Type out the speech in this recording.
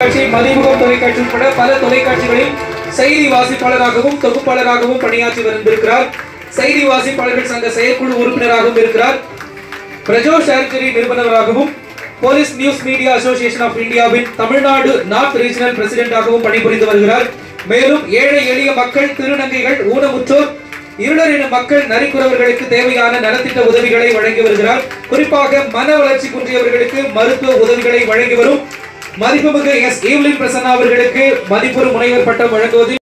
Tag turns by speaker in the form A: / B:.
A: தொலைக்காட்சி மதிமுகம் தொலைக்காட்சி உட்பட பல தொலைக்காட்சிகளில் செய்தி வாசிப்பாளராகவும் தொகுப்பாளராகவும் பணியாற்றி வந்திருக்கிறார் செய்தி வாசிப்பாளர்கள் சங்க செயற்குழு உறுப்பினராகவும் இருக்கிறார் பிரஜோ ஷேர்ஜரி நிறுவனராகவும் police news media association of இந்தியாவின் தமிழ்நாடு நார்த் ரீஜனல் பிரசிடென்டாகவும் பணிபுரிந்து வருகிறார் மேலும் ஏழை எளிய மக்கள் திருநங்கைகள் ஊனமுற்றோர் இருளரின மக்கள் நரிக்குறவர்களுக்கு தேவையான நலத்திட்ட உதவிகளை வழங்கி வருகிறார் குறிப்பாக மன வளர்ச்சி குன்றியவர்களுக்கு மருத்துவ உதவிகளை வழங்கி வரும் மதிப்புமிகு எஸ் ஈவ்லின் பிரசன்னா அவர்களுக்கு மதிப்புறு முனைவர் பட்டம் வழங்குவதில்